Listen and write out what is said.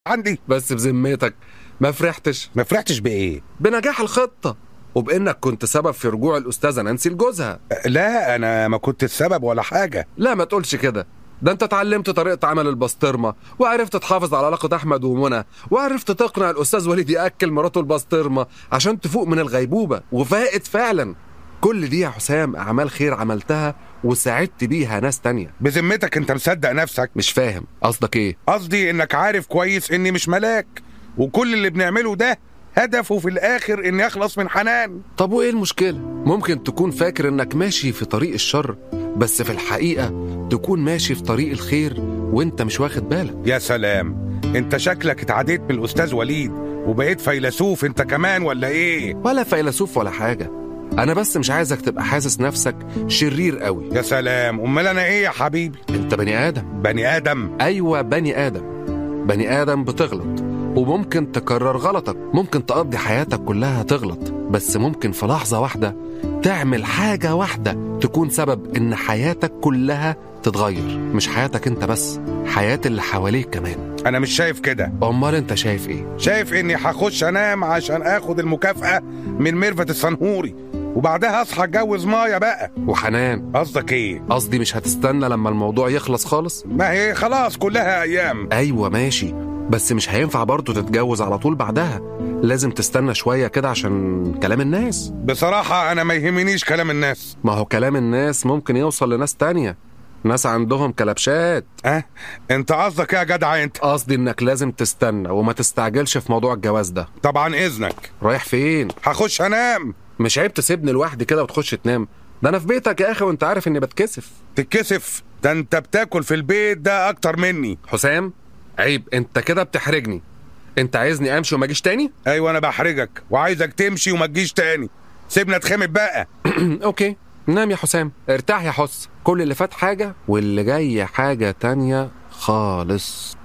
عندي بس بذمتك ما فرحتش ما فرحتش بايه بنجاح الخطة وبإنك كنت سبب في رجوع الأستاذة نانسي لجوزها لا انا ما كنت السبب ولا حاجه لا ما تقولش كده ده انت اتعلمت طريقة عمل البسطرمة وعرفت تحافظ على علاقة أحمد ومنى وعرفت تقنع الأستاذ وليد يأكل مراته البسطرمة عشان تفوق من الغيبوبة وفاقت فعلا كل دي يا حسام أعمال خير عملتها وساعدت بيها ناس تانية بذمتك انت مصدق نفسك مش فاهم قصدك ايه قصدي انك عارف كويس اني مش ملاك وكل اللي بنعمله ده هدفه في الاخر ان يخلص من حنان طب وايه المشكلة؟ ممكن تكون فاكر انك ماشي في طريق الشر بس في الحقيقة تكون ماشي في طريق الخير وانت مش واخد بالك يا سلام انت شكلك اتعديت بالاستاذ وليد وبقيت فيلسوف انت كمان ولا ايه ولا فيلسوف ولا حاجة انا بس مش عايزك تبقى حاسس نفسك شرير قوي يا سلام امال انا ايه يا حبيبي انت بني ادم بني ادم ايوه بني ادم بني ادم بتغلط وممكن تكرر غلطك ممكن تقضي حياتك كلها تغلط بس ممكن في لحظة واحدة تعمل حاجة واحدة تكون سبب ان حياتك كلها تتغير مش حياتك انت بس حياة اللي حواليك كمان انا مش شايف كده امال انت شايف ايه شايف اني هخش انام عشان اخد المكافأة من ميرفت الصنهوري وبعدها اصحى اتجوز مايا بقى وحنان قصدك ايه قصدي مش هتستنى لما الموضوع يخلص خالص ما هي خلاص كلها ايام ايوه ماشي بس مش هينفع برضه تتجوز على طول بعدها لازم تستنى شوية كده عشان كلام الناس بصراحة انا ما يهمنيش كلام الناس ما هو كلام الناس ممكن يوصل لناس تانية ناس عندهم كلبشات اه انت قصدك ايه يا جدع انت قصدي انك لازم تستنى وما تستعجلش في موضوع الجواز ده طبعا اذنك رايح فين هخش انام مش عيب تسيبني لوحدي كده وتخش تنام ده انا في بيتك يا اخي وانت عارف اني بتكسف تتكسف ده انت بتاكل في البيت ده اكتر مني حسام عيب انت كده بتحرجني انت عايزني امشي وما اجيش تاني ايوه انا بحرجك وعايزك تمشي وما تجيش تاني سيبنا اتخمد بقى اوكي نام يا حسام ارتاح يا حس كل اللي فات حاجة واللي جاي حاجة تانية خالص